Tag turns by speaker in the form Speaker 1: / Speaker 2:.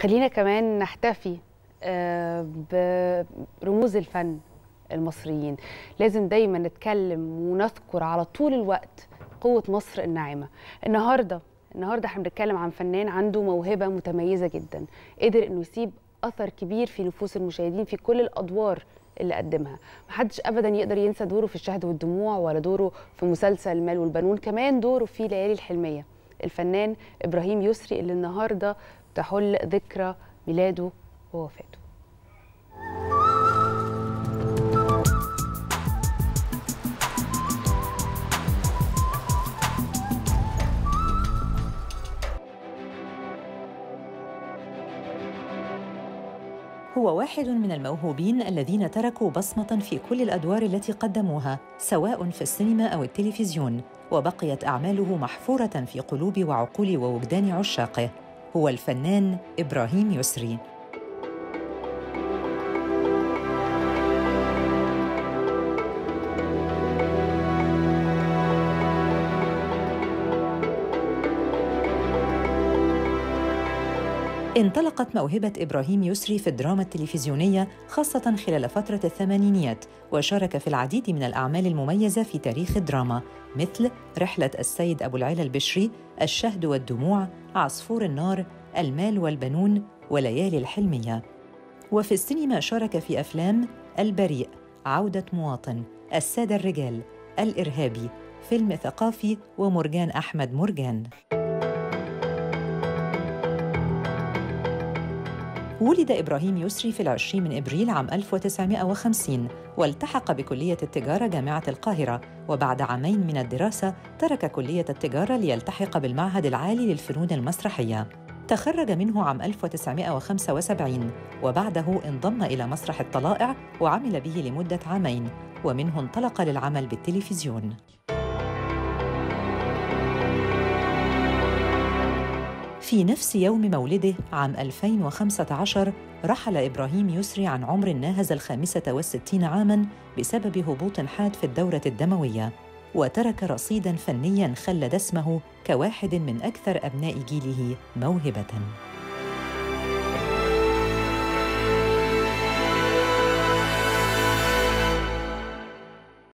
Speaker 1: خلينا كمان نحتفي آه، برموز الفن المصريين لازم دايما نتكلم ونذكر على طول الوقت قوة مصر الناعمة النهاردة النهاردة احنا بنتكلم عن فنان عنده موهبة متميزة جدا قدر انه يسيب أثر كبير في نفوس المشاهدين في كل الأدوار اللي قدمها محدش ابدا يقدر ينسى دوره في الشهد والدموع ولا دوره في مسلسل المال والبنون كمان دوره في ليالي الحلميه الفنان ابراهيم يسري اللي النهارده تحل ذكرى ميلاده ووفاته
Speaker 2: هو واحد من الموهوبين الذين تركوا بصمة في كل الأدوار التي قدموها سواء في السينما أو التلفزيون وبقيت أعماله محفورة في قلوب وعقول ووجدان عشاقه هو الفنان إبراهيم يسري انطلقت موهبة إبراهيم يسري في الدراما التلفزيونية خاصة خلال فترة الثمانينيات وشارك في العديد من الأعمال المميزة في تاريخ الدراما مثل رحلة السيد أبو العلا البشري الشهد والدموع عصفور النار المال والبنون وليالي الحلمية وفي السينما شارك في أفلام البريء عودة مواطن السادة الرجال الإرهابي فيلم ثقافي ومرجان أحمد مرجان ولد إبراهيم يسري في العشرين من إبريل عام 1950 والتحق بكلية التجارة جامعة القاهرة وبعد عامين من الدراسة ترك كلية التجارة ليلتحق بالمعهد العالي للفنون المسرحية تخرج منه عام 1975 وبعده انضم إلى مسرح الطلائع وعمل به لمدة عامين ومنه انطلق للعمل بالتلفزيون في نفس يوم مولده عام 2015 رحل إبراهيم يسري عن عمر ناهز الخامسة والستين عاماً بسبب هبوط حاد في الدورة الدموية وترك رصيداً فنياً خلد اسمه كواحد من أكثر أبناء جيله موهبةً